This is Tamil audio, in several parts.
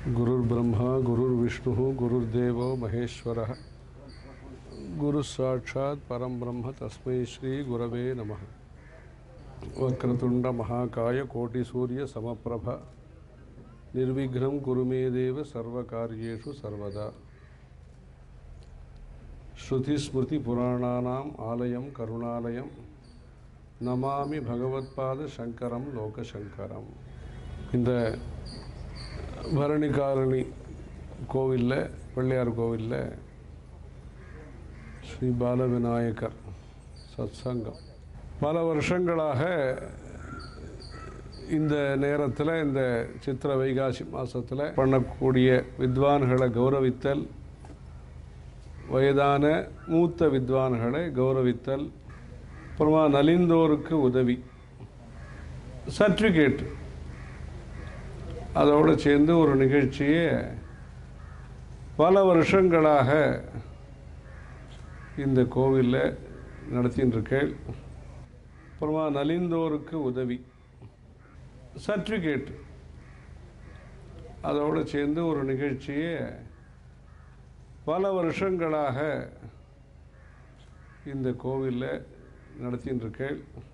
गुरुर्ब्रह्मा गुरुर्विष्णुः गुरुर्देवो महेश्वरः गुरुसाक्षात् परं ब्रह्म तस्मै श्रीगुरवे नमः वक्रतुण्डमहाकाय कोटिसूर्यसमप्रभ निर्विघ्नं कुरु मे देव सर्वकार्येषु सर्वदा श्रुतिस्मृतिपुराणानाम् आलयं करुणालयं நமாமி பகவத்பாத சங்கரம் லோகசங்கரம் இந்த பரணிகாரணி கோவிலில் பிள்ளையார் கோவிலில் ஸ்ரீ பாலவிநாயகர் சத்சங்கம் பல வருஷங்களாக இந்த நேரத்தில் இந்த சித்திர வைகாசி மாதத்தில் பண்ணக்கூடிய வித்வான்களை கௌரவித்தல் வயதான மூத்த வித்வான்களை கௌரவித்தல் அப்புறமா நலிந்தோருக்கு உதவி சர்டிஃபிகேட் அதோடு சேர்ந்து ஒரு நிகழ்ச்சியை பல வருஷங்களாக இந்த கோவிலில் நடத்தின்னு இருக்கேன் அப்புறமா நலிந்தோருக்கு உதவி சர்டிஃபிகேட் அதோடு சேர்ந்து ஒரு நிகழ்ச்சியை பல வருஷங்களாக இந்த கோவிலில் நடத்தின்னு இருக்கேன்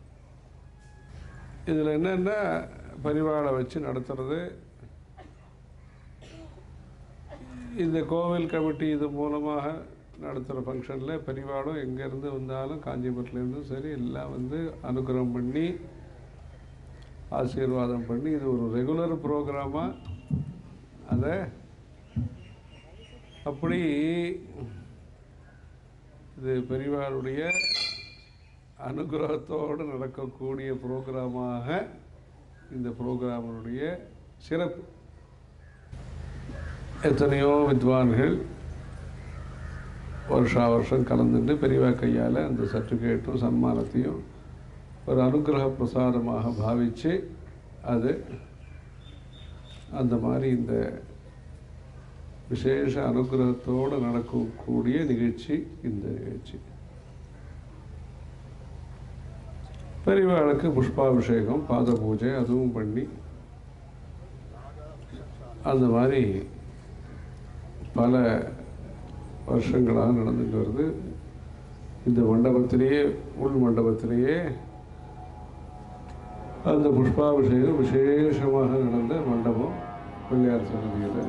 இதில் என்னென்னா பரிவாளை வச்சு நடத்துறது இந்த கோவில் கமிட்டி இது மூலமாக நடத்துகிற ஃபங்க்ஷனில் பெரியவாளும் எங்கேருந்து வந்தாலும் காஞ்சிபுரத்துலேருந்தும் சரி எல்லாம் வந்து அனுகிரகம் பண்ணி ஆசீர்வாதம் பண்ணி இது ஒரு ரெகுலர் ப்ரோக்ராமாக அதை அப்படி இது பெரியவாளுடைய அனுகிரகத்தோடு நடக்கக்கூடிய ப்ரோக்ராமாக இந்த ப்ரோக்ராமினுடைய சிறப்பு எத்தனையோ வித்வான்கள் வருஷா வருஷம் கலந்துட்டு பெரியவா கையால் அந்த சர்டிஃபிகேட்டும் சன்மானத்தையும் ஒரு அனுகிரக பிரசாதமாக பாவித்து அது அந்த மாதிரி இந்த விசேஷ அனுகிரகத்தோடு நடக்கக்கூடிய நிகழ்ச்சி இந்த நிகழ்ச்சி பெரியவாளுக்கு புஷ்பாபிஷேகம் பாத பூஜை அதுவும் பண்ணி அந்த மாதிரி பல வருஷங்களாக நடந்துட்டு வருது இந்த மண்டபத்திலேயே உள் மண்டபத்திலேயே அந்த புஷ்பாபிஷேகம் விசேஷமாக நடந்த மண்டபம் பிள்ளையார் சன்னதியில்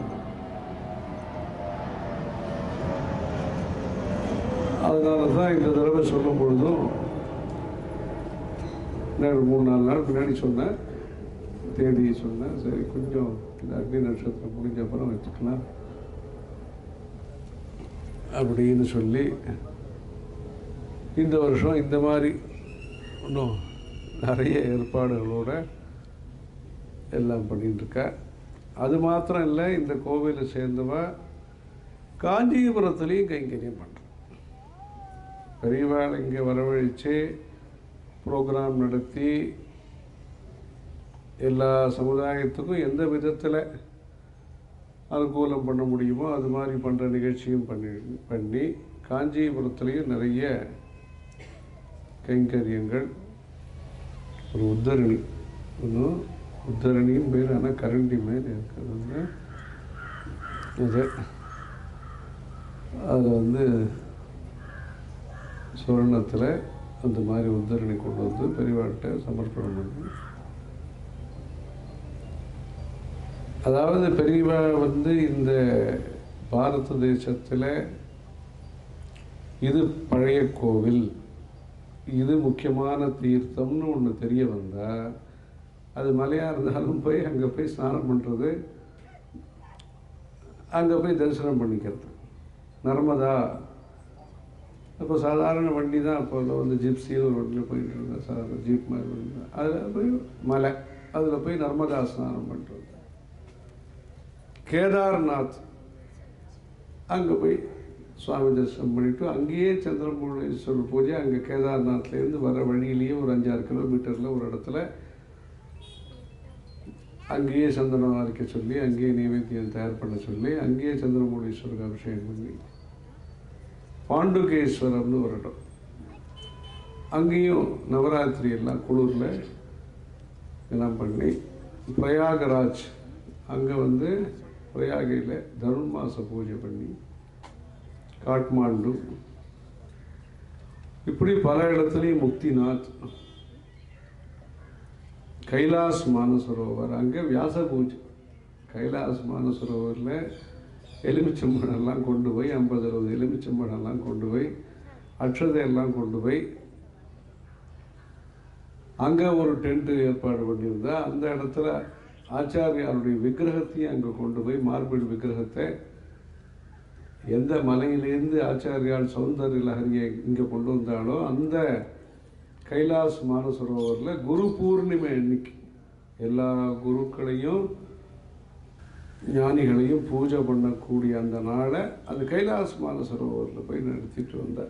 அதனால தான் இந்த தடவை சொல்லும் பொழுதும் நான் மூணு நாலு நாள் பின்னாடி சொன்னேன் தேதி சொன்னேன் சரி கொஞ்சம் இந்த அக்னி நட்சத்திரம் முடிஞ்ச அப்புறம் வச்சுக்கலாம் அப்படின்னு சொல்லி இந்த வருஷம் இந்த மாதிரி இன்னும் நிறைய ஏற்பாடுகளோட எல்லாம் பண்ணிட்டு இருக்கா அது மாத்திரம் இல்லை இந்த கோவிலை சேர்ந்தவ காஞ்சிபுரத்துலேயும் கைங்கரியம் பண்ணுறேன் பெரியவாள் இங்கே வரவழைச்சு ப்ரோக்ராம் நடத்தி எல்லா சமுதாயத்துக்கும் எந்த விதத்தில் அனுகூலம் பண்ண முடியுமோ அது மாதிரி பண்ணுற நிகழ்ச்சியும் பண்ணி பண்ணி காஞ்சிபுரத்துலேயும் நிறைய கைங்கரியங்கள் ஒரு உத்தரணி ஒன்றும் உத்தரணியும் பேர் ஆனால் கரண்டி மேல் இருக்கிறது அது அதில் வந்து சுவர்ணத்தில் அந்த மாதிரி உத்தரணி கொண்டு வந்து பெரியவாட்ட சமர்ப்பணம் பண்ணி அதாவது பெரியவா வந்து இந்த பாரத தேசத்தில் இது பழைய கோவில் இது முக்கியமான தீர்த்தம்னு ஒன்று தெரிய வந்தால் அது மலையாக இருந்தாலும் போய் அங்கே போய் ஸ்நானம் பண்ணுறது அங்கே போய் தரிசனம் பண்ணிக்கிறது நர்மதா அப்போ சாதாரண வண்டி தான் அப்போ வந்து ஜிப்ஸின்னு ஒரு வண்டியில் போயிட்டு இருந்தேன் சாதாரண ஜீப் மாதிரி வண்டி அதில் போய் மலை அதில் போய் நர்மதா ஸ்நானம் பண்ணுறது கேதார்நாத் அங்கே போய் சுவாமி தரிசனம் பண்ணிவிட்டு அங்கேயே சந்திரமூலீஸ்வரர் பூஜை அங்கே கேதார்நாத்லேருந்து வர வழியிலேயே ஒரு அஞ்சாறு கிலோமீட்டரில் ஒரு இடத்துல அங்கேயே சந்தனம் அரைக்க சொல்லி அங்கேயே நைவேத்தியம் தயார் பண்ண சொல்லி அங்கேயே சந்திரமூலீஸ்வருக்கு அபிஷேகம் பண்ணி பாண்டுகேஸ்வரம்னு ஒரு இடம் அங்கேயும் நவராத்திரி எல்லாம் குளிரில் எல்லாம் பண்ணி பிரயாகராஜ் அங்கே வந்து பிரயாகையில் தனுர்மாச பூஜை பண்ணி காட்மாண்டு இப்படி பல இடத்துலையும் முக்திநாத் கைலாஸ் மானசரோவர் அங்கே வியாச பூஜை கைலாஸ் மானசரோவரில் எலுமிச்சம்பழம்லாம் கொண்டு போய் ஐம்பது அறுபது எலுமிச்சம்பழம்லாம் கொண்டு போய் அக்ஷதையெல்லாம் கொண்டு போய் அங்கே ஒரு டென்ட் ஏற்பாடு பண்ணியிருந்தா அந்த இடத்துல ஆச்சாரியாருடைய விக்கிரகத்தையும் அங்கே கொண்டு போய் மார்பிள் விக்கிரகத்தை எந்த மலையிலேருந்து ஆச்சாரியால் சௌந்தர்ய லஹரியை இங்கே கொண்டு வந்தாலோ அந்த கைலாஸ் மானசரோவரில் குரு பூர்ணிமை அன்னைக்கு எல்லா குருக்களையும் ஞானிகளையும் பூஜை பண்ணக்கூடிய அந்த நாளை அந்த கைலாஸ் மானசரோவரில் போய் நடத்திட்டு வந்தார்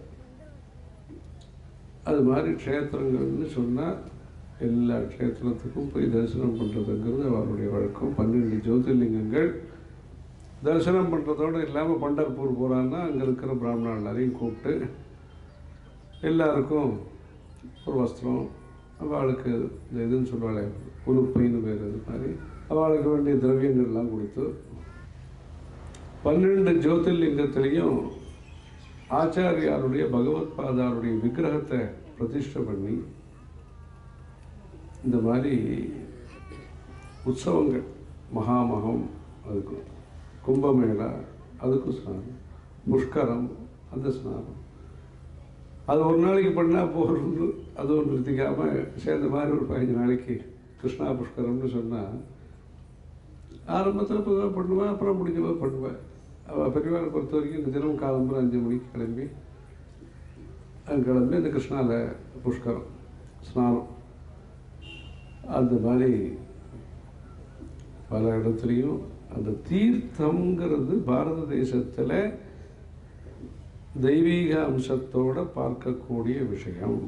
அது மாதிரி க்ஷேத்திரங்கள்னு சொன்னால் எல்லா க்ஷேத்திரத்துக்கும் போய் தரிசனம் பண்ணுறதுங்கிறது அவருடைய வழக்கம் பன்னெண்டு ஜோதிர்லிங்கங்கள் தரிசனம் பண்ணுறதோடு இல்லாமல் பண்டர்பூர் போகிறான்னா அங்கே இருக்கிற பிராமணர் எல்லாரையும் கூப்பிட்டு எல்லாருக்கும் ஒரு வஸ்திரம் அவளுக்கு இந்த இதுன்னு சொல்லுவாளே உலுப்பைன்னு பேர் இது மாதிரி அவளுக்கு வேண்டிய திரவியங்கள்லாம் கொடுத்து பன்னெண்டு ஜோதிர்லிங்கத்திலையும் ஆச்சாரியாருடைய பகவத் பாதாருடைய விக்கிரகத்தை பிரதிஷ்டை பண்ணி இந்த மாதிரி உற்சவங்கள் மகாமகம் அதுக்கு கும்பமேளா அதுக்கும் ஸ்நானம் புஷ்கரம் அந்த ஸ்நானம் அது ஒரு நாளைக்கு பண்ணால் போகிறது அதுவும் நிறுத்திக்காமல் சேர்ந்த மாதிரி ஒரு பதினஞ்சு நாளைக்கு கிருஷ்ணா புஷ்கரம்னு சொன்னால் ஆரம்பத்தில் பொதுவாக பண்ணுவேன் அப்புறம் முடிஞ்ச பண்ணுவேன் அவள் பெரியவாளை பொறுத்த வரைக்கும் இந்த தினம் காலம்பரம் அஞ்சு மணிக்கு கிளம்பி அங்கே கிளம்பி இந்த கிருஷ்ணாவில் புஷ்கரம் ஸ்நானம் அந்த மாதிரி பல இடத்துலையும் அந்த தீர்த்தம்ங்கிறது பாரத தேசத்தில் தெய்வீக அம்சத்தோட பார்க்கக்கூடிய விஷயம்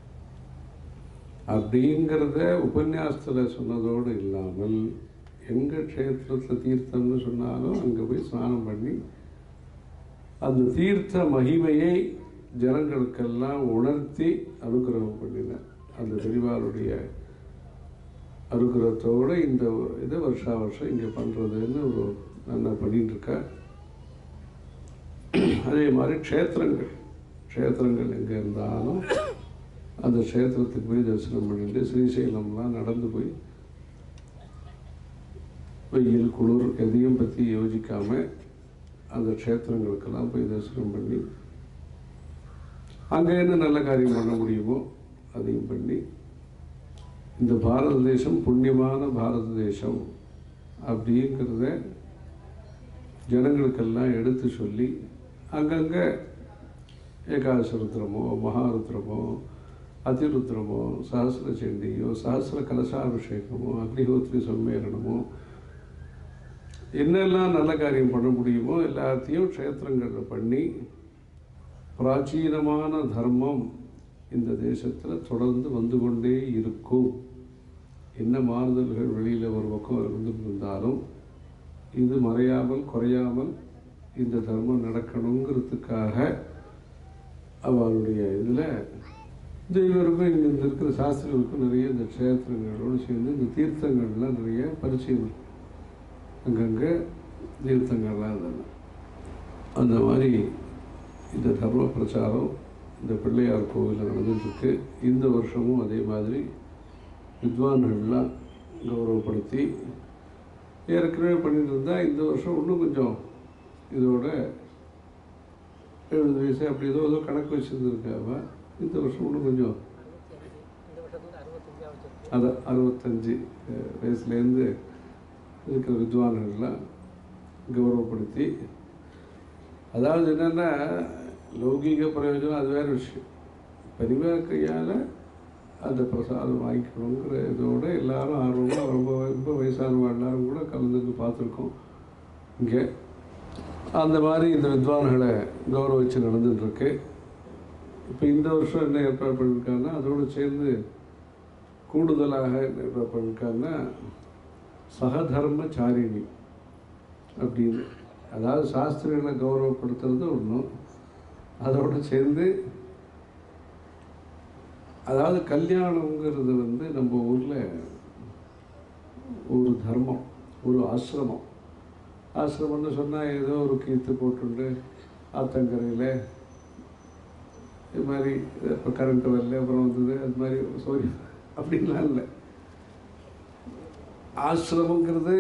அப்படிங்கிறத உபன்யாசத்தில் சொன்னதோடு இல்லாமல் எங்கள் க்ஷேத்திரத்தில் தீர்த்தம்னு சொன்னாலும் அங்கே போய் ஸ்நானம் பண்ணி அந்த தீர்த்த மகிமையை ஜனங்களுக்கெல்லாம் உணர்த்தி அனுகிரகம் பண்ணினார் அந்த பெரிவாருடைய அனுகிரகத்தோடு இந்த இதை வருஷா வருஷம் இங்கே பண்ணுறதுன்னு ஒரு நல்லா பண்ணிட்டு இருக்கா அதே மாதிரி க்ஷேத்திரங்கள் க்ஷேத்திரங்கள் எங்கே இருந்தாலும் அந்த க்ஷேத்திரத்துக்கு போய் தரிசனம் பண்ணிட்டு ஸ்ரீசைலம்லாம் நடந்து போய் வெயில் குளிர் எதையும் பற்றி யோசிக்காம அந்த க்ஷேத்திரங்களுக்கெல்லாம் போய் தரிசனம் பண்ணி அங்கே என்ன நல்ல காரியம் பண்ண முடியுமோ அதையும் பண்ணி இந்த பாரத தேசம் புண்ணியமான பாரத தேசம் அப்படிங்கிறத ஜனங்களுக்கெல்லாம் எடுத்து சொல்லி அங்கங்கே ஏகாதச ருத்ரமோ மகாருத்ரமோ அதிருத்ரமோ சஹசிர சண்டியோ சஹசிர கலசாபிஷேகமோ அக்னிஹோத்ரி சம்மேளனமோ என்னெல்லாம் நல்ல காரியம் பண்ண முடியுமோ எல்லாத்தையும் க்ஷேத்திரங்களில் பண்ணி பிராச்சீனமான தர்மம் இந்த தேசத்தில் தொடர்ந்து வந்து கொண்டே இருக்கும் என்ன மாறுதல்கள் வெளியில் ஒரு பக்கம் இருந்து இருந்தாலும் இது மறையாமல் குறையாமல் இந்த தர்மம் நடக்கணுங்கிறதுக்காக அவருடைய இதில் இந்த இவருக்கும் இங்கே இந்த இருக்கிற சாஸ்திரிகளுக்கும் நிறைய இந்த க்ஷேத்திரங்களோடு சேர்ந்து இந்த தீர்த்தங்கள்லாம் நிறைய பரிச்சயம் அங்கங்கே தீர்த்தங்கள்லாம் இருந்தன அந்த மாதிரி இந்த தர்ம பிரச்சாரம் இந்த பிள்ளையார் கோவிலில் நடந்துட்டுருக்கு இந்த வருஷமும் அதே மாதிரி வித்வான்கள்லாம் கௌரவப்படுத்தி ஏற்கனவே பண்ணிட்டு இருந்தால் இந்த வருஷம் இன்னும் கொஞ்சம் இதோட எழுபது வயசு அப்படி ஏதோ ஏதோ கணக்கு வச்சுருந்துருக்காவ இந்த வருஷம் இன்னும் கொஞ்சம் இந்த வருஷத்துல அறுபத்தஞ்சாவது அதான் அறுபத்தஞ்சு அஹ், வயசுலேருந்து இருக்கிற வித்வான்கள்லாம் கௌரவப்படுத்தி அதாவது என்னென்னா லௌகீக பிரயோஜனம் அது வேறு விஷயம் பெரியவா கையால் அந்த பிரசாதம் வாங்கிக்கணுங்கிற இதோட எல்லாரும் ஆர்வமாக ரொம்ப ரொம்ப வயசானவங்க எல்லாரும் கூட கலந்துக்கு பார்த்துருக்கோம் இங்கே அந்த மாதிரி இந்த வித்வான்களை கௌரவிச்சு நடந்துட்டுருக்கு இப்போ இந்த வருஷம் என்ன ஏற்பாடு பண்ணியிருக்காங்கன்னா அதோடு சேர்ந்து கூடுதலாக என்ன ஏற்பாடு பண்ணியிருக்காங்கன்னா சகதர்மச்சாரிணி அப்படின்னு அதாவது சாஸ்திரிகளை கௌரவப்படுத்துறது ஒன்றும் அதோடு சேர்ந்து அதாவது கல்யாணங்கிறது வந்து நம்ம ஊரில் ஒரு தர்மம் ஒரு ஆசிரமம் ஆசிரமம்னு சொன்னால் ஏதோ ஒரு கீத்து போட்டுண்டு ஆத்தங்கரையில் இது மாதிரி இப்போ கரண்ட் வரல அப்புறம் வந்தது அது மாதிரி சோரி அப்படின்லாம் இல்லை ஆசிரமங்கிறது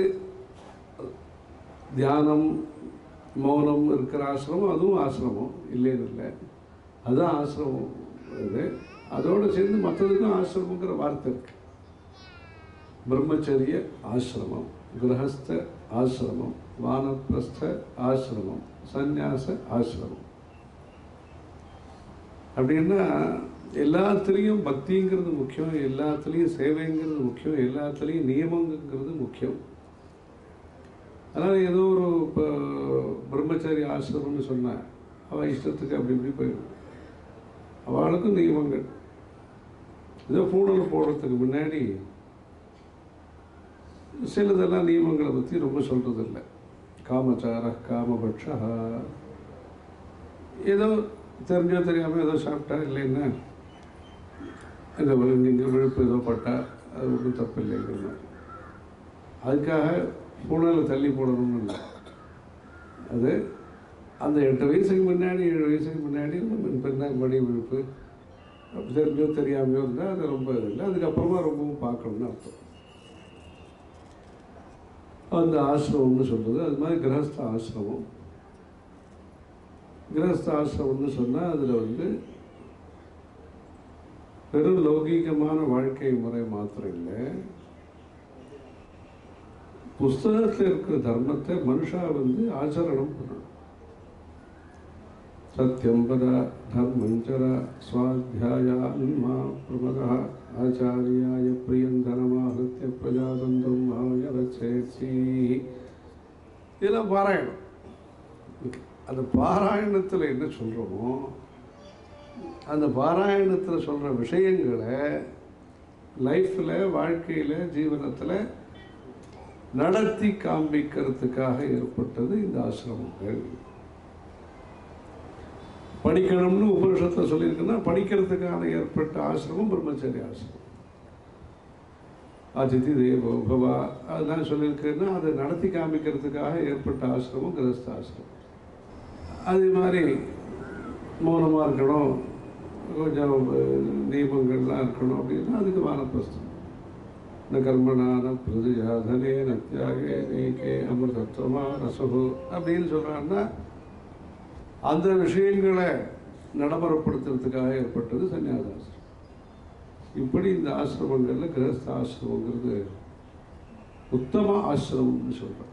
தியானம் மௌனம் இருக்கிற ஆசிரமம் அதுவும் ஆசிரமம் இல்லைன்னு இல்லை அதுதான் ஆசிரமம் இது அதோடு சேர்ந்து மற்றதுக்கும் ஆசிரமங்கிற வார்த்தை இருக்கு பிரம்மச்சரிய ஆசிரமம் கிரகஸ்த ஆசிரமம் வானப்பிரஸ்த ஆசிரமம் சந்நியாச ஆசிரமம் அப்படின்னா எல்லாத்துலேயும் பக்திங்கிறது முக்கியம் எல்லாத்துலேயும் சேவைங்கிறது முக்கியம் எல்லாத்துலேயும் நியமங்கிறது முக்கியம் அதனால் ஏதோ ஒரு இப்போ பிரம்மச்சாரி ஆசிரமம்னு சொன்னேன் அவள் இஷ்டத்துக்கு அப்படி இப்படி போயிடும் அவளுக்கும் நியமங்கள் ஏதோ பூணல் போடுறதுக்கு முன்னாடி சிலதெல்லாம் நியமங்களை பற்றி ரொம்ப சொல்கிறதில்ல காமச்சார காமபட்சா ஏதோ தெரிஞ்சோ தெரியாமல் ஏதோ சாப்பிட்டா இல்லைன்னா இந்த நீங்கள் விழுப்பு ஏதோ பட்டா அது ஒன்றும் தப்பு இல்லைங்கிற மாதிரி அதுக்காக பூனால தள்ளி போடணும்னு இல்லை அது அந்த எட்டு வயசுக்கு முன்னாடி ஏழு வயசுக்கு முன்னாடி பின்னாடி மடி விழுப்பு அப்படி தெரிஞ்சோ தெரியாமையோ இருந்தால் அது ரொம்ப இது இல்லை அதுக்கப்புறமா ரொம்பவும் பார்க்கணும்னு அர்த்தம் அந்த ஆசிரமம்னு சொல்கிறது அது மாதிரி கிரகஸ்த ஆசிரமம் கிரகஸ்த ஆசிரமம்னு சொன்னால் அதில் வந்து வெறும் லௌகீகமான வாழ்க்கை முறை மாத்திரம் இல்லை புஸ்தகத்தில் இருக்கிற தர்மத்தை மனுஷா வந்து ஆச்சரணம் பண்ணணும் சத்தியம் பத தர்மஞ்சர சுவாத்தியாயா பிரமதா ஆச்சாரியாய பிரியந்தனமாகிருத்திய பிரஜாதந்தம் மாயரச்சேசி இதெல்லாம் பாராயணம் அந்த பாராயணத்தில் என்ன சொல்கிறோமோ அந்த பாராயணத்தில் சொல்கிற விஷயங்களை லைஃப்பில் வாழ்க்கையில் ஜீவனத்தில் நடத்தி காண்பிக்கிறதுக்காக ஏற்பட்டது இந்த ஆசிரமங்கள் படிக்கணும்னு உபனிஷத்தில் சொல்லியிருக்குன்னா படிக்கிறதுக்கான ஏற்பட்ட ஆசிரமம் பிரம்மச்சரிய ஆசிரமம் அதிதி தேவோ பவா அதெல்லாம் சொல்லியிருக்குன்னா அதை நடத்தி காமிக்கிறதுக்காக ஏற்பட்ட ஆசிரமம் கிரஸ்த ஆசிரமம் அதே மாதிரி மௌனமாக இருக்கணும் கொஞ்சம் தீபங்கள்லாம் இருக்கணும் அப்படின்னா அதுக்கு வானப்பிரஸ்தம் ந கர்மனான பிரதிஜாதனே நத்தியாகே நீக்கே அமிர்தத்துவமா ரசகு அப்படின்னு சொல்கிறாங்கன்னா அந்த விஷயங்களை நடைமுறைப்படுத்துறதுக்காக ஏற்பட்டது சன்னியாசாசிரம் இப்படி இந்த ஆசிரமங்களில் கிரகஸ்த ஆசிரமங்கிறது உத்தம ஆசிரமம்னு சொல்கிறோம்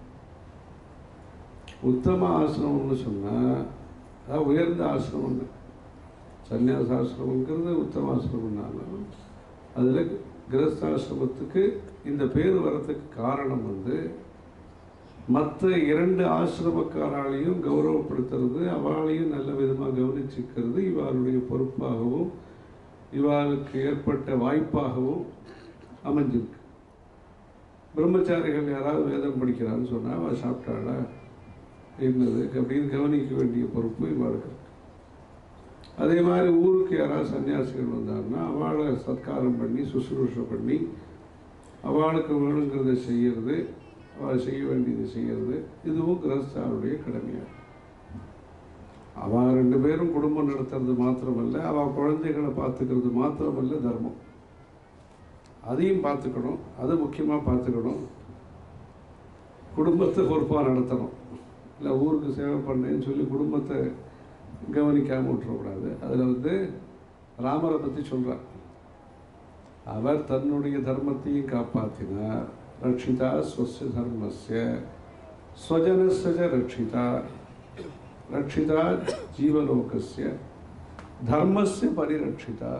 உத்தம ஆசிரமம்னு சொன்னால் அதாவது உயர்ந்த ஆசிரமம்னு சன்னியாசாசிரமங்கிறது உத்தம ஆசிரமம்னாலும் அதில் கிரகஸ்தாசிரமத்துக்கு இந்த பேர் வரத்துக்கு காரணம் வந்து மற்ற இரண்டு ஆசிரமக்காராலையும் கௌரவப்படுத்துறது அவளையும் நல்ல விதமாக கவனிச்சுக்கிறது இவளுடைய பொறுப்பாகவும் இவாளுக்கு ஏற்பட்ட வாய்ப்பாகவும் அமைஞ்சிருக்கு பிரம்மச்சாரிகள் யாராவது வேதம் படிக்கிறான்னு சொன்னால் அவள் சாப்பிட்டாளா என்னது அப்படின்னு கவனிக்க வேண்டிய பொறுப்பு இவாளுக்கு இருக்கு அதே மாதிரி ஊருக்கு யாராவது சன்னியாசிகள் வந்தாங்கன்னா அவளை சத்காரம் பண்ணி சுசுரூஷை பண்ணி அவளுக்கு வேணுங்கிறத செய்யறது அவள் செய்ய வேண்டியது செய்யறது இதுவும் கிரகஸ்தாருடைய கடமையாக அவள் ரெண்டு பேரும் குடும்பம் நடத்துறது மாத்திரமல்ல அவள் குழந்தைகளை பார்த்துக்கிறது மாத்திரமல்ல தர்மம் அதையும் பார்த்துக்கணும் அதை முக்கியமாக பார்த்துக்கணும் குடும்பத்தை பொறுப்பாக நடத்தணும் இல்லை ஊருக்கு சேவை பண்ணேன்னு சொல்லி குடும்பத்தை கவனிக்காமல் விட்டுறக்கூடாது அதில் வந்து ராமரை பற்றி சொல்கிறார் அவர் தன்னுடைய தர்மத்தையும் காப்பாற்றினார் ரட்சிதா ஸ்வஸ்ய தர்மஸ்ய ஸ்வஜனஸ்ய ச ரட்சிதா ரட்சிதா ஜீவலோகஸ்ய தர்மஸ்ய பரிரட்சிதா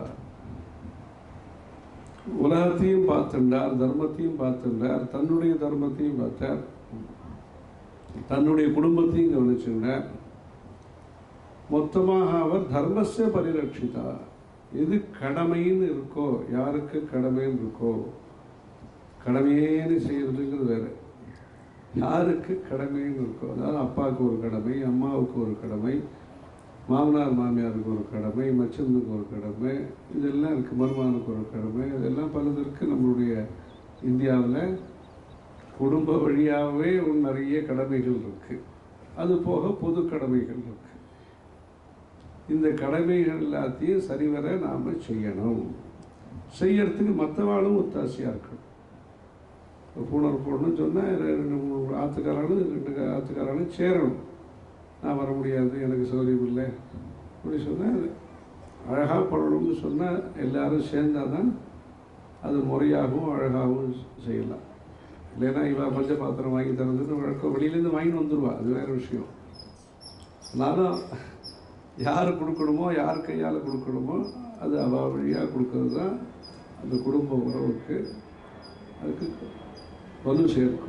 உலகத்தையும் பார்த்துண்டார் தர்மத்தையும் பார்த்துண்டார் தன்னுடைய தர்மத்தையும் பார்த்தார் தன்னுடைய குடும்பத்தையும் கவனிச்சுட்டார் மொத்தமாக அவர் தர்மஸ்ய பரிரட்சிதா எது கடமைன்னு இருக்கோ யாருக்கு கடமைன்னு இருக்கோ கடமையேன்னு செய்யறதுங்கிறது வேற யாருக்கு கடமைன்னு இருக்கோ அதாவது அப்பாவுக்கு ஒரு கடமை அம்மாவுக்கு ஒரு கடமை மாமனார் மாமியாருக்கு ஒரு கடமை மச்சனுக்கு ஒரு கடமை இதெல்லாம் இருக்குது மருமானுக்கு ஒரு கடமை இதெல்லாம் பலது இருக்குது நம்மளுடைய இந்தியாவில் குடும்ப வழியாகவே உன் நிறைய கடமைகள் இருக்கு அது போக பொது கடமைகள் இருக்கு இந்த கடமைகள் எல்லாத்தையும் சரிவர நாம் செய்யணும் செய்யறதுக்கு மற்றவாளும் ஒத்தாசையாக இருக்கணும் இப்போ பூனர் போடணும்னு சொன்னால் ரெண்டு மூணு ஆற்றுக்காரனும் ரெண்டு ஆற்றுக்காரனும் சேரணும் நான் வர முடியாது எனக்கு சௌகரியம் இல்லை அப்படி சொன்னால் அழகாக பண்ணணும்னு சொன்னால் எல்லாரும் சேர்ந்தால் தான் அது முறையாகவும் அழகாகவும் செய்யலாம் இல்லைன்னா இவ பஞ்ச பாத்திரம் வாங்கி தரதுன்னு வழக்கம் வெளியிலேருந்து வாங்கிட்டு வந்துடுவா அது வேறு விஷயம் ஆனாலும் யார் கொடுக்கணுமோ யார் கையால் கொடுக்கணுமோ அது அவ வழியாக கொடுக்கறது தான் அந்த குடும்ப உறவுக்கு அதுக்கு வலு சேர்க்கும்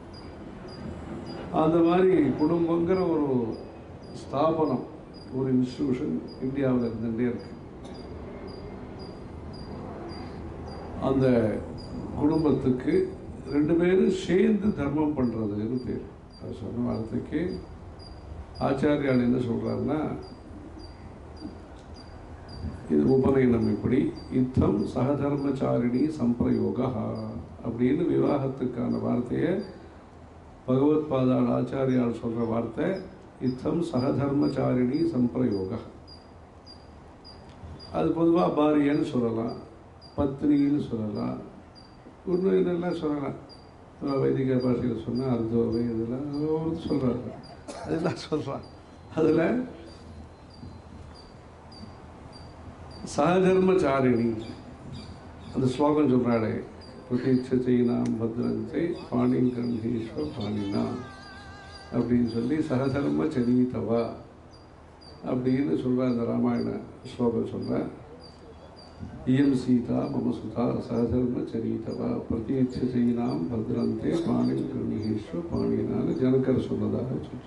அந்த மாதிரி குடும்பங்கிற ஒரு ஸ்தாபனம் ஒரு இன்ஸ்டிடியூஷன் இந்தியாவில் இருந்துகிட்டே இருக்கு அந்த குடும்பத்துக்கு ரெண்டு பேரும் சேர்ந்து தர்மம் பண்ணுறதுன்னு பேர் அது சொன்ன வார்த்தைக்கு ஆச்சாரியால் என்ன சொல்கிறாருன்னா இது உபநயனம் இப்படி யுத்தம் சகதர்மச்சாரிணி சம்பிரயோகா அப்படின்னு விவாகத்துக்கான வார்த்தையை பகவத் பாதாள் ஆச்சாரியால் சொல்கிற வார்த்தை யுத்தம் சகதர்மச்சாரிணி சம்பிரயோகா அது பொதுவாக பாரியன்னு சொல்லலாம் பத்னின்னு சொல்லலாம் இன்னும் இதெல்லாம் சொல்லலாம் அஹ் வைதிக பாஷையில் சொன்னால் அர்த்தோவை இதெல்லாம் ஒரு சொல்கிறாங்க அதெல்லாம் சொல்கிறான் அதில் சகதர்மச்சாரிணி அந்த ஸ்லோகம் சொல்கிறாளே பிரதீட்சைனாம் பத்ரந்தை பாணிங்கண்டீஸ்வ பாணினா அப்படின்னு சொல்லி சகதர்ம சனீதவா அப்படின்னு சொல்கிற அந்த ராமாயண ஸ்லோகம் சொல்கிறேன் இயம் சீதா மம சுதா சகதர்ம சரிதவா பிரதீட்சைனாம் பத்ரந்தே பாணி கருணிகேஸ்வ பாணினான்னு ஜனக்கர் சொன்னதாக சொல்லி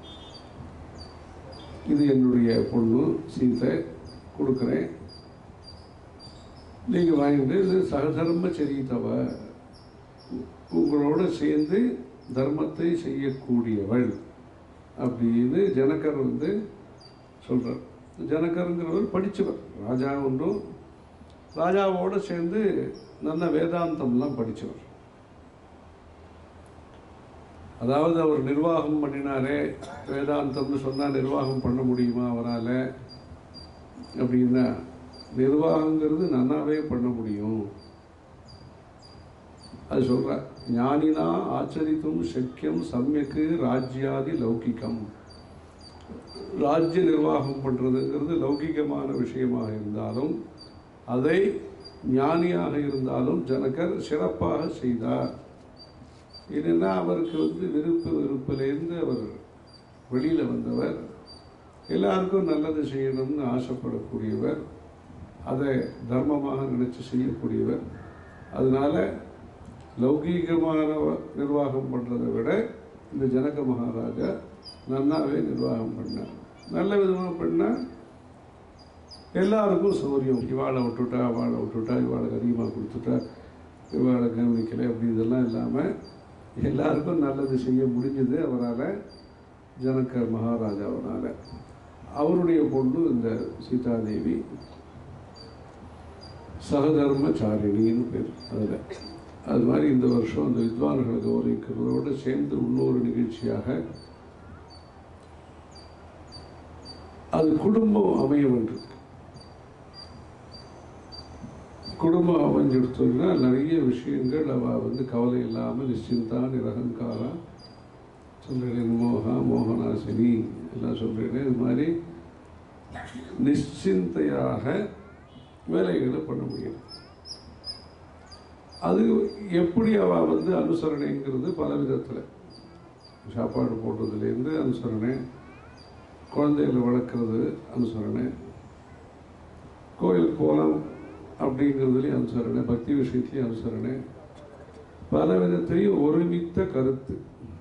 இது என்னுடைய பொண்ணு சீதை கொடுக்குறேன் நீங்கள் வாங்கிட்டு இது சகதர்ம சரிதவ உங்களோட சேர்ந்து தர்மத்தை செய்யக்கூடியவள் அப்படின்னு ஜனகர் வந்து சொல்கிறார் ஜனகருங்கிறவர் படித்தவர் ராஜா ஒன்றும் ராஜாவோடு சேர்ந்து நல்ல வேதாந்தம்லாம் படித்தவர் அதாவது அவர் நிர்வாகம் பண்ணினாரே வேதாந்தம்னு சொன்னால் நிர்வாகம் பண்ண முடியுமா அவரால் அப்படின்னா நிர்வாகங்கிறது நன்னாவே பண்ண முடியும் அது சொல்ற ஞானினா ஆச்சரித்தும் சக்கியம் சமயக்கு ராஜ்யாதி லௌகிகம் ராஜ்ய நிர்வாகம் பண்ணுறதுங்கிறது லௌகிகமான விஷயமாக இருந்தாலும் அதை ஞானியாக இருந்தாலும் ஜனகர் சிறப்பாக செய்தார் என்னென்னா அவருக்கு வந்து விருப்பு வெறுப்பிலேருந்து அவர் வெளியில் வந்தவர் எல்லாருக்கும் நல்லது செய்யணும்னு ஆசைப்படக்கூடியவர் அதை தர்மமாக நினச்சி செய்யக்கூடியவர் அதனால லௌகீகமான நிர்வாகம் பண்ணுறதை விட இந்த ஜனக மகாராஜா நன்னாவே நிர்வாகம் பண்ணார் நல்ல விதமாக பண்ணால் எல்லாருக்கும் சௌரியம் இவாளை விட்டுட்டா அவளை விட்டுட்டா இவாளுக்கு அதிகமாக கொடுத்துட்டா இவாளை கவனிக்கலை அப்படி இதெல்லாம் இல்லாமல் எல்லாருக்கும் நல்லது செய்ய முடிஞ்சது அவரால் ஜனக மகாராஜாவனால் அவருடைய பொண்ணு இந்த சீதாதேவி சகதர்மச்சாரிணின்னு பேர் அதில் அது மாதிரி இந்த வருஷம் அந்த வித்வான்களை கௌரவிக்கிறதோடு சேர்ந்து இன்னொரு நிகழ்ச்சியாக அது குடும்பம் அமைய வேண்டும் குடும்பம் அமைஞ்சிடுத்தோம்னா நிறைய விஷயங்கள் அவள் வந்து கவலை இல்லாமல் நிச்சயந்தா நிரகங்காரா சொல்கிறேன் மோகா மோகனாசினி எல்லாம் சொல்கிறேன் இது மாதிரி நிশ্চিந்தையாக வேலைகளை பண்ண முடியும் அது எப்படி அவள் வந்து அனுசரணைங்கிறது பல விதத்தில் சாப்பாடு போடுறதுலேருந்து அனுசரணை குழந்தைகளை வளர்க்குறது அனுசரணை கோயில் கோலம் அப்படிங்கிறதுலேயும் அனுசரணை பக்தி விஷயத்துலேயும் அனுசரணை பல விதத்திலையும் ஒருமித்த கருத்து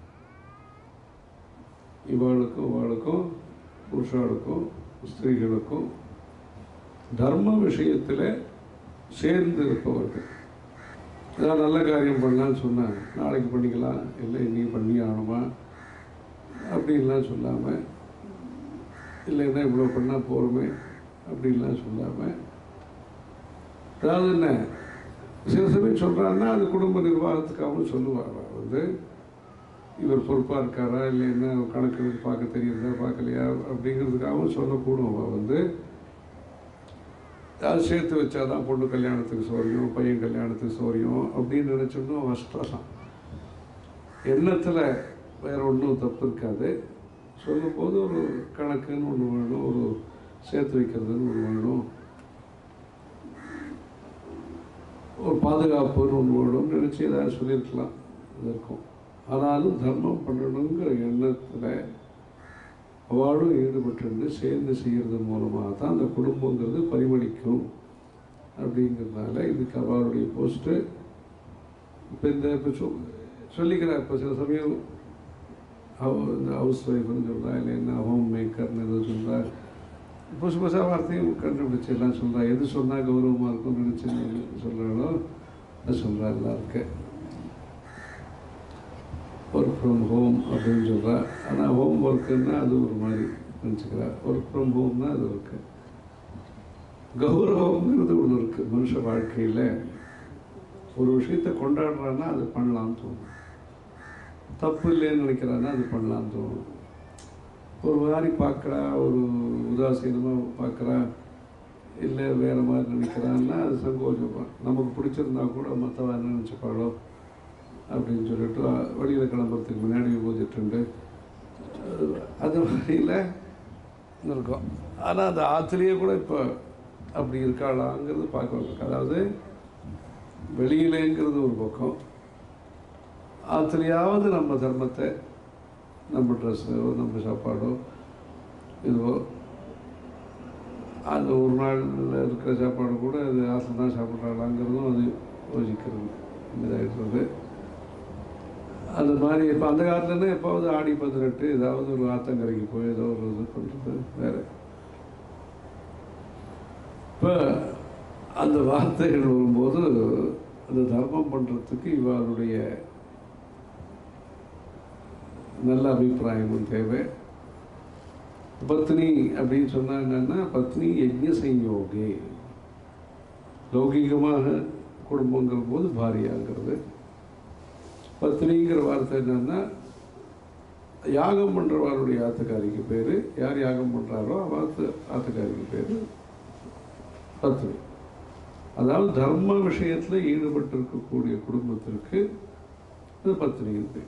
இவாளுக்கும் இவாளுக்கும் புருஷாளுக்கும் ஸ்திரீகளுக்கும் தர்ம விஷயத்தில் சேர்ந்து இருப்பவர்கள் ஏதாவது நல்ல காரியம் பண்ணலான்னு சொன்னாங்க நாளைக்கு பண்ணிக்கலாம் இல்லை இன்னைக்கு பண்ணி ஆகணுமா அப்படின்லாம் சொல்லாமல் இல்லைன்னா இவ்வளோ பண்ணால் போகிறோமே அப்படின்லாம் சொல்லாமல் அதாவது என்ன சில சமயம் சொல்கிறான்னா அது குடும்ப நிர்வாகத்துக்காகவும் சொல்லுவார் வந்து இவர் பொறுப்பாக இருக்காரா இல்லை என்ன கணக்கு பார்க்க தெரியுதா பார்க்கலையா அப்படிங்கிறதுக்காகவும் சொல்லக்கூடும் அவ வந்து அது சேர்த்து வச்சாதான் பொண்ணு கல்யாணத்துக்கு சௌரியம் பையன் கல்யாணத்துக்கு சௌரியம் அப்படின்னு நினச்சோம்னா கஷ்டம் எண்ணத்தில் வேற ஒன்றும் தப்பு இருக்காது சொல்லும்போது ஒரு கணக்குன்னு ஒன்று வேணும் ஒரு சேர்த்து வைக்கிறதுன்னு ஒன்று வேணும் ஒரு பாதுகாப்புன்னு ஒன்று வேணும்னு நினச்சி ஏதாவது சொல்லியிருக்கலாம் அது இருக்கும் ஆனாலும் தர்மம் பண்ணணுங்கிற எண்ணத்தில் அவளும் ஈடுபட்டு சேர்ந்து செய்கிறது மூலமாக தான் அந்த குடும்பங்கிறது பரிமளிக்கும் அப்படிங்கிறதுனால இதுக்கு அவளுடைய போஸ்ட்டு இப்போ இந்த இப்போ சொ சொல்லிக்கிறா இப்போ சில சமயம் அவ இந்த ஹவுஸ் ஒய்ஃப்னு சொல்கிறா இல்லை என்ன ஹோம் மேக்கர்னு எதுவும் சொல்கிறா புதுசு புதுசாக வார்த்தையும் கண்டுபிடிச்சு எல்லாம் சொல்கிறா எது சொன்னால் கௌரவமாக இருக்கும்னு நினச்சி சொல்கிறாளோ அது சொல்கிறா எல்லாருக்கும் ஒர்க் ஃப்ரம் ஹோம் அப்படின்னு சொல்கிறா ஆனால் ஹோம் ஒர்க்குன்னா அது ஒரு மாதிரி நினச்சிக்கிறா ஒர்க் ஃப்ரம் ஹோம்னா அது இருக்கு கௌரவங்கிறது ஒன்று இருக்குது மனுஷ வாழ்க்கையில் ஒரு விஷயத்தை கொண்டாடுறான்னா அது பண்ணலாம்னு தோணும் தப்பு இல்லைன்னு நினைக்கிறான்னா அது பண்ணலாம்னு தோணும் ஒரு மாதிரி பார்க்குறா ஒரு உதாசீனமாக பார்க்குறா இல்லை வேறு மாதிரி நினைக்கிறான்னா அது சங்கோச்சம் நமக்கு பிடிச்சிருந்தா கூட மற்றவ என்ன நினச்சிப்பாளோ அப்படின்னு சொல்லிட்டு வெளியில் கிளம்புறதுக்கு முன்னாடி ஊதிட்டுண்டு அது வழியில் இருக்கும் ஆனால் அந்த ஆற்றுலேயே கூட இப்போ அப்படி இருக்காளாங்கிறது பார்க்க இருக்கு அதாவது வெளியிலேங்கிறது ஒரு பக்கம் ஆற்றுலையாவது நம்ம தர்மத்தை நம்ம ட்ரெஸ்ஸோ நம்ம சாப்பாடோ இதுவோ அந்த ஒரு நாளில் இருக்கிற சாப்பாடு கூட அது ஆற்றுல தான் சாப்பிட்றாங்களாங்கிறதும் அது யோசிக்கிறது இதாகிடுறது அந்த மாதிரி இப்போ அந்த காலத்துலேருந்து எப்போவது ஆடி பதினெட்டு ஏதாவது ஒரு ஆத்தங்கரைக்கு போய் ஏதோ ஒரு இது பண்ணுறது வேறு இப்போ அந்த வார்த்தைகள் வரும்போது அந்த தர்மம் பண்ணுறதுக்கு இவருடைய நல்ல அபிப்பிராயமும் தேவை பத்னி அப்படின்னு சொன்னா என்னன்னா பத்னி யஜ்ய சஞ்சோகே லௌகிகமாக குடும்பங்கிற போது பாரியாங்கிறது பத்னிங்கிற வார்த்தை என்னன்னா யாகம் பண்ணுறவாருடைய ஆத்துக்காரிக்கு பேர் யார் யாகம் பண்ணுறாரோ ஆத்து ஆத்துக்காரிக்கு பேர் பத்னி அதாவது தர்ம விஷயத்தில் ஈடுபட்டு இருக்கக்கூடிய குடும்பத்திற்கு அது பத்னின்னு பேர்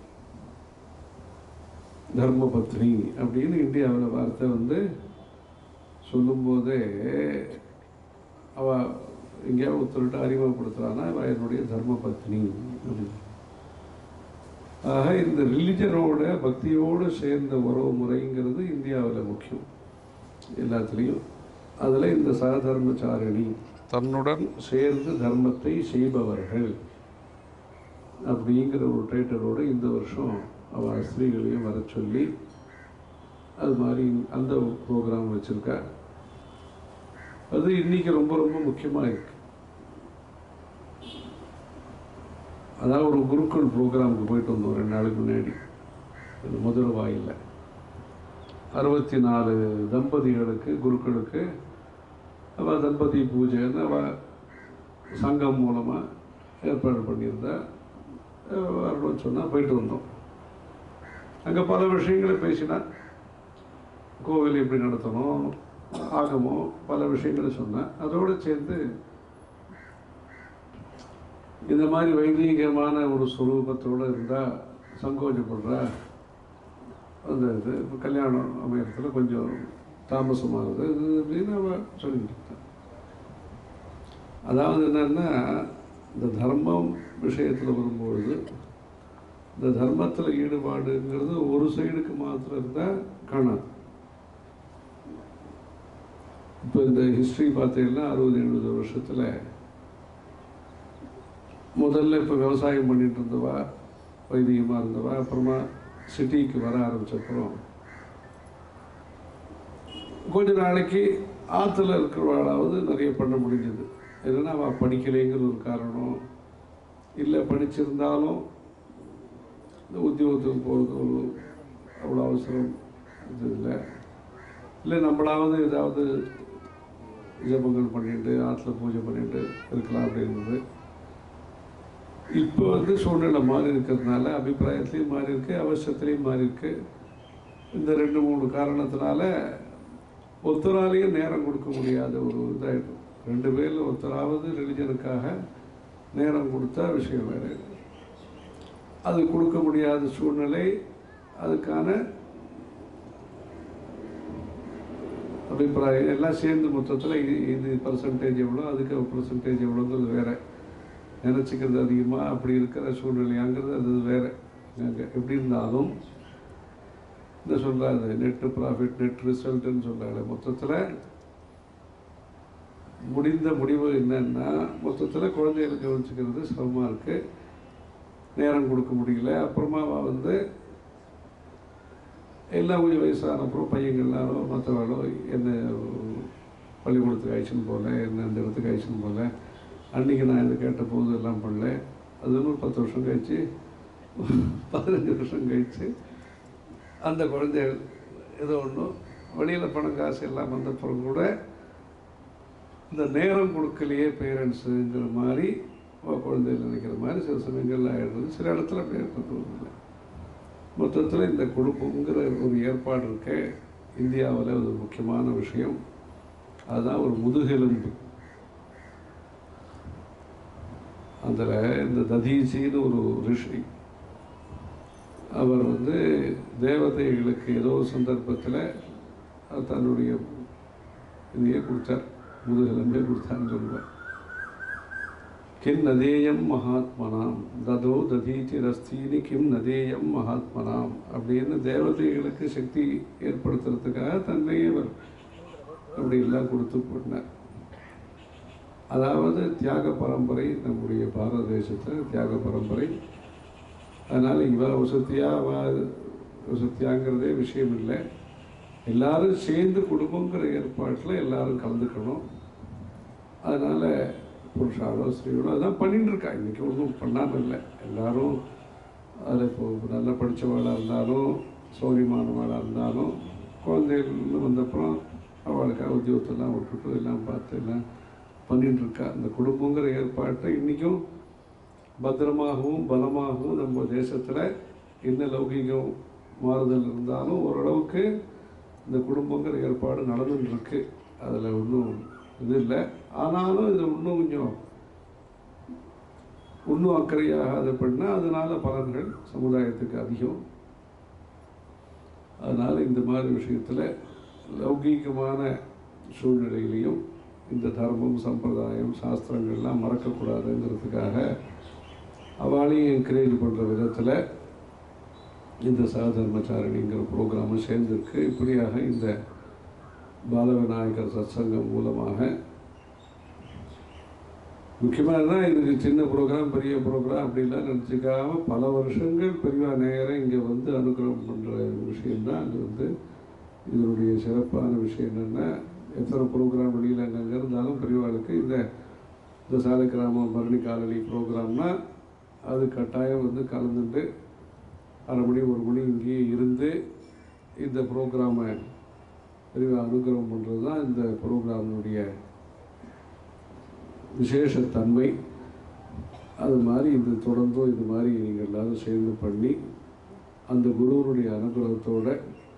தர்ம பத்னி அப்படின்னு இந்தியாவில் வார்த்தை வந்து சொல்லும்போதே அவ எங்கேயாவது ஒருத்தர்கிட்ட அறிமுகப்படுத்துறான்னா அவ என்னுடைய தர்ம பத்னி அப்படின்னு ஆக இந்த ரிலிஜனோட பக்தியோடு சேர்ந்த உறவு முறைங்கிறது இந்தியாவில் முக்கியம் எல்லாத்துலேயும் அதில் இந்த சகதர்மச்சாரிணி தன்னுடன் சேர்ந்து தர்மத்தை செய்பவர்கள் அப்படிங்கிற ஒரு டைட்டலோடு இந்த வருஷம் அவள் ஸ்திரீகளையும் வர சொல்லி அது மாதிரி அந்த ப்ரோக்ராம் வச்சுருக்கா அது இன்னைக்கு ரொம்ப ரொம்ப முக்கியமாக இருக்கு அதாவது ஒரு குருக்கள் ப்ரோக்ராமுக்கு போயிட்டு வந்தோம் ரெண்டு நாளுக்கு முன்னாடி இது முதல் வாயில் அறுபத்தி நாலு தம்பதிகளுக்கு குருக்களுக்கு அவள் தம்பதி பூஜைன்னு அவள் சங்கம் மூலமாக ஏற்பாடு பண்ணியிருந்தா வரணும்னு சொன்னால் போயிட்டு வந்தோம் அங்கே பல விஷயங்களை பேசினா கோவில் எப்படி நடத்தணும் ஆகமோ பல விஷயங்களை சொன்னேன் அதோடு சேர்ந்து இந்த மாதிரி வைதீகமான ஒரு சுரூபத்தோடு இருந்தால் சங்கோஜப்படுறா அந்த இது இப்போ கல்யாணம் அமையறதுல கொஞ்சம் தாமசமாகுது இது அப்படின்னு அவன் சொல்லிக்கிட்டு இருந்தான் அதாவது என்னன்னா இந்த தர்மம் விஷயத்தில் வரும்பொழுது இந்த தர்மத்தில் ஈடுபாடுங்கிறது ஒரு சைடுக்கு மாத்திரம் இருந்தால் காணாது இப்போ இந்த ஹிஸ்ட்ரி பார்த்தீங்கன்னா அறுபது எழுபது வருஷத்தில் முதல்ல இப்போ விவசாயம் பண்ணிட்டு இருந்தவா வைதிகமாக இருந்தவா அப்புறமா சிட்டிக்கு வர ஆரம்பிச்சப்புறம் கொஞ்ச நாளைக்கு ஆற்றுல இருக்கிறவாளாவது நிறைய பண்ண முடிஞ்சது என்னன்னா அவள் படிக்கலைங்கிற ஒரு காரணம் இல்லை படிச்சிருந்தாலும் இந்த உத்தியோகத்துக்கு போகிறது ஒரு அவ்வளோ அவசரம் இது இல்லை இல்லை நம்மளாவது ஏதாவது ஜபங்கள் பண்ணிட்டு ஆற்றுல பூஜை பண்ணிட்டு இருக்கலாம் அப்படின்றது இப்போ வந்து சூழ்நிலை மாறி இருக்கிறதுனால அபிப்பிராயத்துலேயும் மாறி இருக்கு அவசியத்துலேயும் மாறி இருக்கு இந்த ரெண்டு மூணு காரணத்தினால ஒருத்தராலேயும் நேரம் கொடுக்க முடியாத ஒரு இதாகிடும் ரெண்டு பேரில் ஒருத்தராவது ரிலிஜனுக்காக நேரம் கொடுத்தா விஷயம் வேறு அது கொடுக்க முடியாத சூழ்நிலை அதுக்கான அபிப்பிராயம் எல்லாம் சேர்ந்து மொத்தத்தில் இது இது பர்சன்டேஜ் எவ்வளோ அதுக்கு பர்சன்டேஜ் எவ்வளோங்கிறது வேற நினச்சிக்கிறது அதிகமாக அப்படி இருக்கிற சூழ்நிலையாங்கிறது அது வேற அங்க எப்படி இருந்தாலும் இந்த சொல்கிறாரு நெட்டு ப்ராஃபிட் நெட் ரிசல்ட்டுன்னு சொல்கிறாரு மொத்தத்தில் முடிந்த முடிவு என்னன்னா மொத்தத்தில் குழந்தைகளுக்கு கவனிச்சுக்கிறது சிரமமாக இருக்குது நேரம் கொடுக்க முடியல அப்புறமா வந்து எல்லாம் கொஞ்சம் வயசான அப்புறம் பையங்கள்லாரோ மற்றவாளோ என்ன பள்ளிக்கூடத்துக்கு அழைச்சின்னு போகல என்ன அந்த இடத்துக்கு அழைச்சின்னு போகல அன்றைக்கி நான் இதை கேட்ட போது எல்லாம் பண்ணல அது ஒரு பத்து வருஷம் கழிச்சு பதினஞ்சு வருஷம் கழிச்சு அந்த குழந்தைகள் ஏதோ ஒன்றும் வெளியில் பணம் காசு எல்லாம் வந்தப்புறம் கூட இந்த நேரம் கொடுக்கலையே பேரண்ட்ஸுங்கிற மாதிரி அவ குழந்தைகள் நினைக்கிற மாதிரி சில சமயங்கள்ல ஆயிடுறது சில இடத்துல அப்படி ஏற்பட்டு மொத்தத்தில் இந்த குடும்பங்கிற ஒரு ஏற்பாடு இருக்க இந்தியாவில் ஒரு முக்கியமான விஷயம் அதுதான் ஒரு முதுகெலும்பு அதில் இந்த ததீசின்னு ஒரு ரிஷி அவர் வந்து தேவதைகளுக்கு ஏதோ ஒரு சந்தர்ப்பத்தில் தன்னுடைய இதையே கொடுத்தார் முதுகெலும்பே கொடுத்தான்னு சொல்லுவார் கிம் நதேயம் மகாத்மனாம் ததோ ததீதி ரஸ்தீனி கிம் நதேயம் மகாத்மனாம் அப்படின்னு தேவதைகளுக்கு சக்தி ஏற்படுத்துறதுக்காக தன்னையே அவர் அப்படி எல்லாம் கொடுத்து பண்ணார் அதாவது தியாக பரம்பரை நம்முடைய பாரத தேசத்தில் தியாக பரம்பரை அதனால் இவ வசதியா அவ வசதியாங்கிறதே விஷயம் இல்லை எல்லாரும் சேர்ந்து குடும்பங்கிற ஏற்பாட்டில் எல்லாரும் கலந்துக்கணும் அதனால் புருஷாலோ ஸ்திரீகளோ அதான் பண்ணிட்டு இருக்கா இன்றைக்கி ஒன்றும் பண்ணாமல் இல்லை எல்லாரும் அதில் இப்போ நல்லா படித்தவளாக இருந்தாலும் சௌரியமானவளாக இருந்தாலும் குழந்தைகள்னு வந்தப்புறம் அவளுக்காக உத்தியோகத்தெல்லாம் விட்டுட்டு எல்லாம் பார்த்து எல்லாம் பண்ணிட்டு இருக்கா இந்த குடும்பங்கிற ஏற்பாட்டை இன்றைக்கும் பத்திரமாகவும் பலமாகவும் நம்ம தேசத்தில் என்ன லௌகிகம் மாறுதல் இருந்தாலும் ஓரளவுக்கு இந்த குடும்பங்கிற ஏற்பாடு நடந்துட்டு இருக்கு அதில் ஒன்றும் இது இல்லை ஆனாலும் இது இன்னும் கொஞ்சம் இன்னும் அக்கறையாக அதை பண்ணால் அதனால பலன்கள் சமுதாயத்துக்கு அதிகம் அதனால் இந்த மாதிரி விஷயத்தில் லௌகீகமான சூழ்நிலையிலையும் இந்த தர்மம் சம்பிரதாயம் சாஸ்திரங்கள்லாம் மறக்கக்கூடாதுங்கிறதுக்காக அவளையும் என்கரேஜ் பண்ணுற விதத்தில் இந்த சகதர்மச்சாரணிங்கிற ப்ரோக்ராமும் சேர்ந்துருக்கு இப்படியாக இந்த பாலவிநாயகர் சத்சங்கம் மூலமாக முக்கியமாக தான் இதுக்கு சின்ன ப்ரோக்ராம் பெரிய ப்ரோக்ராம் அப்படிலாம் நினச்சிக்காம பல வருஷங்கள் பெரியவா நேரம் இங்கே வந்து அனுகிரகம் பண்ணுற விஷயம்தான் அது வந்து இதனுடைய சிறப்பான விஷயம் என்னென்னா எத்தனை ப்ரோக்ராம் வெளியில் அங்கங்கே இருந்தாலும் பெரியவாளுக்கு இந்த இந்த சாலை கிராமம் பரணி காலனி ப்ரோக்ராம்னா அது கட்டாயம் வந்து கலந்துட்டு அரை மணி ஒரு மணி இங்கேயே இருந்து இந்த ப்ரோக்ராமை பெரிய அனுகிரகம் பண்ணுறது தான் இந்த ப்ரோக்ராமினுடைய விசேஷத்தன்மை அது மாதிரி இது தொடர்ந்தும் இது மாதிரி நீங்கள் எல்லாரும் சேர்ந்து பண்ணி அந்த குருவனுடைய அனுகிரகத்தோட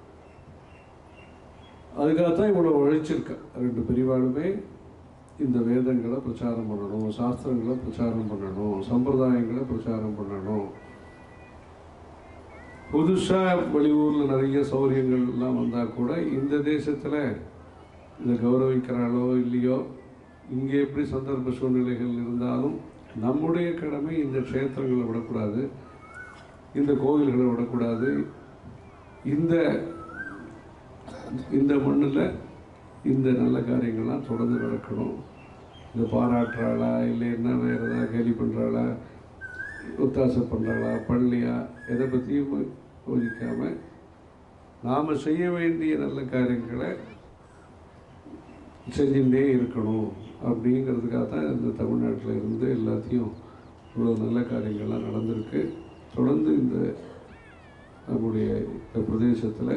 அதுக்காகத்தான் இவ்வளோ உழைச்சிருக்கேன் ரெண்டு பிரிவாளுமே இந்த வேதங்களை பிரச்சாரம் பண்ணணும் சாஸ்திரங்களை பிரச்சாரம் பண்ணணும் சம்பிரதாயங்களை பிரச்சாரம் பண்ணணும் புதுசாக வெளியூரில் நிறைய சௌகரியங்கள் எல்லாம் வந்தால் கூட இந்த தேசத்தில் இதை கௌரவிக்கிறாளோ இல்லையோ இங்கே எப்படி சந்தர்ப்ப சூழ்நிலைகள் இருந்தாலும் நம்முடைய கடமை இந்த க்ஷேத்திரங்களை விடக்கூடாது இந்த கோவில்களை விடக்கூடாது இந்த இந்த மண்ணில் இந்த நல்ல காரியங்கள்லாம் தொடர்ந்து நடக்கணும் இதை பாராட்டுறாளா இல்லை என்ன வேறு ஏதாவது கேலி பண்ணுறாளா ஒத்தாசை பண்ணுறாளா பண்ணலையா எதை பற்றியும் யோசிக்காமல் நாம் செய்ய வேண்டிய நல்ல காரியங்களை செஞ்சுட்டே இருக்கணும் அப்படிங்கிறதுக்காக தான் இந்த தமிழ்நாட்டில் இருந்து எல்லாத்தையும் இவ்வளோ நல்ல காரியங்கள்லாம் நடந்திருக்கு தொடர்ந்து இந்த நம்முடைய இந்த பிரதேசத்தில்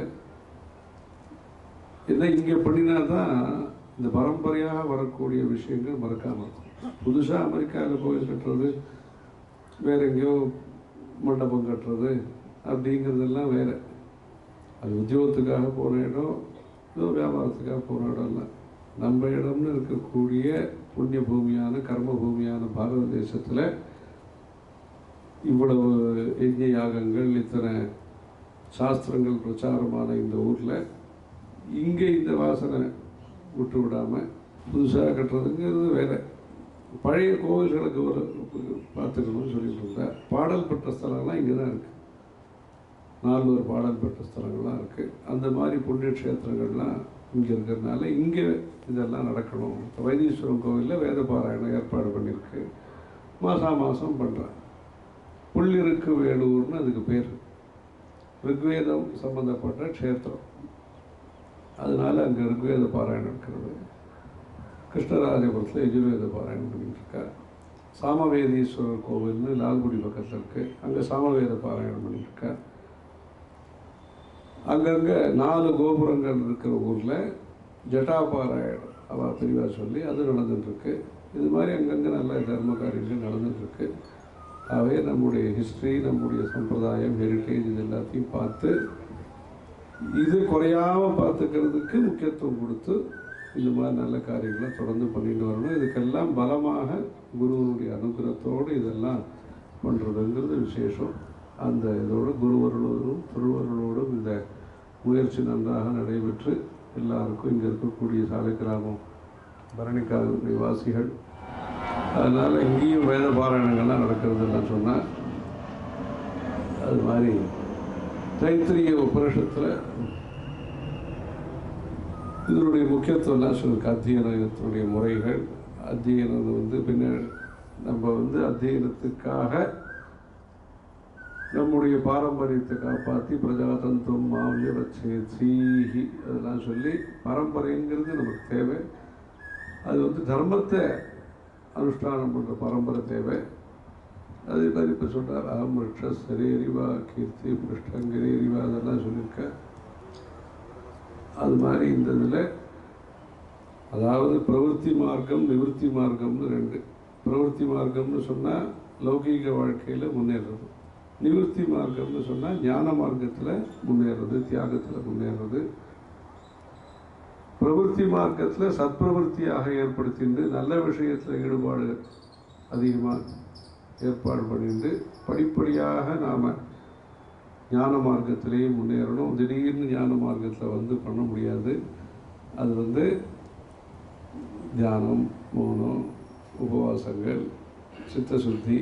இதை இங்கே பண்ணினா தான் இந்த பரம்பரையாக வரக்கூடிய விஷயங்கள் மறக்காமல் இருக்கும் புதுசாக அமெரிக்காவில் கோயில் கட்டுறது வேற எங்கேயோ மண்டபம் கட்டுறது அப்படிங்கிறதெல்லாம் வேற அது உத்தியோகத்துக்காக போன இடம் ஏதோ வியாபாரத்துக்காக போன இடம் இல்லை நம்ம இடம்னு இருக்கக்கூடிய புண்ணிய பூமியான கர்ம பூமியான பாரத தேசத்தில் இவ்வளவு யஜ்ய யாகங்கள் இத்தனை சாஸ்திரங்கள் பிரச்சாரமான இந்த ஊரில் இங்கே இந்த வாசனை விட்டு விடாமல் புதுசாக கட்டுறதுங்கிறது வேற பழைய கோவில்களுக்கு ஒரு பார்த்துக்கணும்னு சொல்லிட்டு இருந்தேன் பாடல் பெற்ற ஸ்தலம்லாம் இங்கே தான் இருக்குது நால்வர் பாடல் பெற்ற ஸ்தலங்கள்லாம் இருக்குது அந்த மாதிரி புண்ணிய க்ஷேத்திரங்கள்லாம் இங்கே இருக்கிறதுனால இங்கே இதெல்லாம் நடக்கணும் இப்போ வைத்தீஸ்வரன் கோவிலில் வேத பாராயணம் ஏற்பாடு பண்ணியிருக்கு மாதம் மாதம் பண்ணுறேன் புள்ளிருக்கு வேலூர்னு அதுக்கு பேர் ரிக்வேதம் சம்பந்தப்பட்ட க்ஷேத்திரம் அதனால அங்கே ரிக்வேத பாராயணம் இருக்கிறது கிருஷ்ணராஜபுரத்தில் எஜுர்வேத பாராயணம் பண்ணிட்டு இருக்கா சாமவேதீஸ்வரர் கோவில்னு லால்குடி பக்கத்தில் இருக்குது அங்கே சாமவேத பாராயணம் பண்ணிட்டு இருக்கா அங்கங்கே நாலு கோபுரங்கள் இருக்கிற ஊரில் ஜட்டாபாராயணம் அவள் பிரிவாக சொல்லி அது நடந்துட்டுருக்கு இது மாதிரி அங்கங்கே நல்ல தர்ம காரியங்கள் நடந்துட்டுருக்கு ஆகவே நம்முடைய ஹிஸ்ட்ரி நம்முடைய சம்பிரதாயம் ஹெரிட்டேஜ் இது எல்லாத்தையும் பார்த்து இது குறையாமல் பார்த்துக்கிறதுக்கு முக்கியத்துவம் கொடுத்து இந்த மாதிரி நல்ல காரியங்களை தொடர்ந்து பண்ணிட்டு வரணும் இதுக்கெல்லாம் பலமாக குருவனுடைய அனுகிரகத்தோடு இதெல்லாம் பண்ணுறதுங்கிறது விசேஷம் அந்த இதோடு குருவர்களோடும் திருவர்களோடும் இந்த முயற்சி நன்றாக நடைபெற்று எல்லாருக்கும் இங்கே இருக்கக்கூடிய சாலை கிராமம் பரணிக்கா நிவாசிகள் அதனால் இங்கேயும் வேத பாராயணங்கள்லாம் நடக்கிறதுலாம் சொன்னால் அது மாதிரி தைத்திரிய உபனிஷத்தில் இதனுடைய முக்கியத்துவம்லாம் சொல்லியிருக்கு அத்தியனத்தினுடைய முறைகள் அத்தியனம் வந்து பின்ன நம்ம வந்து அத்தியனத்துக்காக நம்முடைய பாரம்பரியத்தை காப்பாற்றி பிரஜாதந்தம் மாவிய வச்சே சீஹி அதெல்லாம் சொல்லி பரம்பரைங்கிறது நமக்கு தேவை அது வந்து தர்மத்தை அனுஷ்டானம் பண்ணுற பரம்பரை தேவை அதே மாதிரி இப்போ சொல்கிறார் அகம் ரிக்ஷ சரீரிவா கீர்த்தி பிருஷ்டங்கிரீரிவா அதெல்லாம் சொல்லியிருக்கேன் அது மாதிரி இந்த இதில் அதாவது பிரவൃத்தி மார்க்கம் நிவர்த்தி மார்க்கம்னு ரெண்டு பிரவൃத்தி மார்க்கம்னு சொன்னால் லௌகீக வாழ்க்கையில் முன்னேறுறது நிவர்த்தி மார்க்கம்னு சொன்னால் ஞான மார்க்கத்தில் முன்னேறது தியாகத்தில் முன்னேறது பிரவൃத்தி மார்க்கத்தில் சத்பிரவருத்தியாக ஏற்படுத்திட்டு நல்ல விஷயத்தில் ஈடுபாடு அதிகமாக ஏற்பாடு பண்ணிட்டு படிப்படியாக நாம் ஞான மார்க்கத்திலேயே முன்னேறணும் திடீர்னு ஞான மார்க்கத்தில் வந்து பண்ண முடியாது அது வந்து தியானம் மௌனம் உபவாசங்கள் சித்தசுத்தி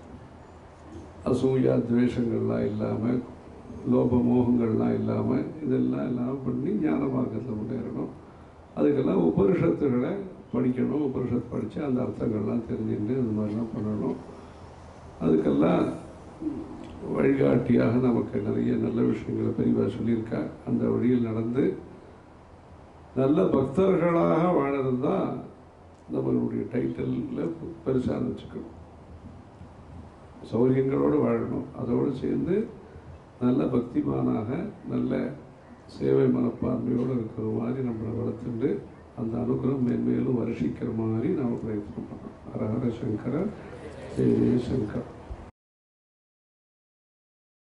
அசூயா துவேஷங்கள்லாம் இல்லாமல் லோப மோகங்கள்லாம் இல்லாமல் இதெல்லாம் எல்லாம் பண்ணி ஞான மார்க்கத்தில் முன்னேறணும் அதுக்கெல்லாம் உபனிஷத்துகளை படிக்கணும் உபனிஷத் படித்து அந்த அர்த்தங்கள்லாம் தெரிஞ்சுட்டு இது மாதிரிலாம் பண்ணணும் அதுக்கெல்லாம் வழிகாட்டியாக நமக்கு நிறைய நல்ல விஷயங்களை பெரியவா சொல்லியிருக்கா அந்த வழியில் நடந்து நல்ல பக்தர்களாக வாழறது தான் நம்மளுடைய டைட்டிலில் பெருசாக வச்சுக்கணும் சௌரியங்களோடு வாழணும் அதோடு சேர்ந்து நல்ல பக்திமானாக நல்ல சேவை மனப்பான்மையோடு இருக்கிற மாதிரி நம்மளை வளர்த்துண்டு அந்த அனுகிரகம் மேன்மேலும் வருஷிக்கிற மாதிரி நாம் பிரயத்னம் பண்ணணும் ஹரஹர சங்கர ஜெய ஜெய சங்கர்